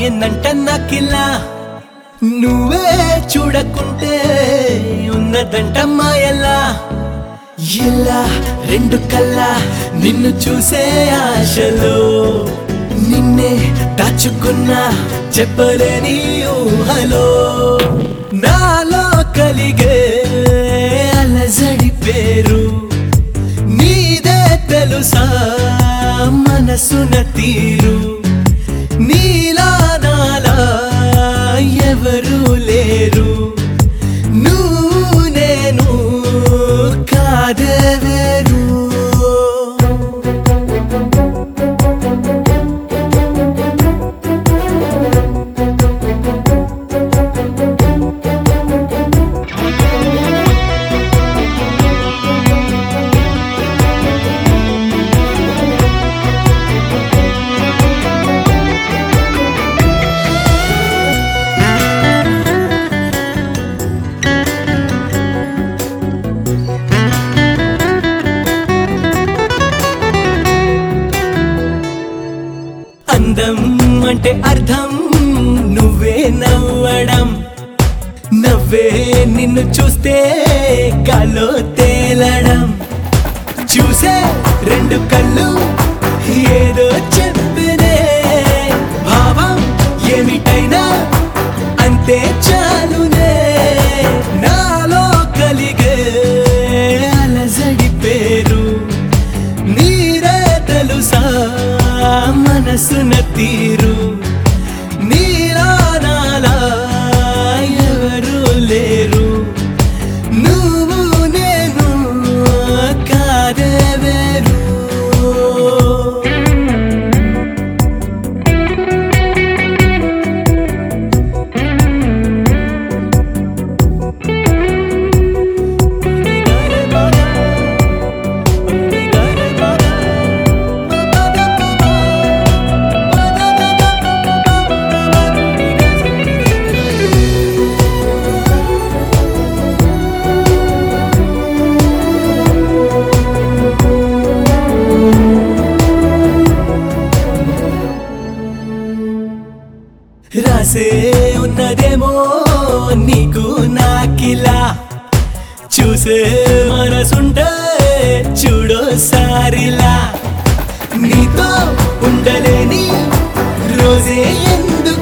ఏందంట నాకిలా నువ్వే చూడకుంటే ఉన్నదంట మాయలా ఇలా రెండు కల్లా నిన్ను చూసే ఆశలో నిన్నే దాచుకున్నా చెప్పలేని ఊహలో నాలో కలిగే అలజడి పేరు నీదే తెలుసా మనసున తీరు నీలా నాలా ఎవరు లేరు నువ్వు నేను కాదే వేరు అందం అంటే అర్థం నువ్వే నవ్వడం నవ్వే నిన్ను చూస్తే గాలో తేలడం చూసే రెండు కళ్ళు ఏదో చెప్పినే భావం ఏమిటైనా అంతే చాలునే నాలో కలిగే అలజడి పేరు నీరే తెలుసా మనసున తీరు నీలా నాలా ఎవరు లేరు నువ్వు నేను కాదే వేరు రాసే ఉన్నదేమో నీకు నాకిలా చూసే మనసుంటే చూడోసారిలా నీతో ఉండలేని రోజే ఎందుకు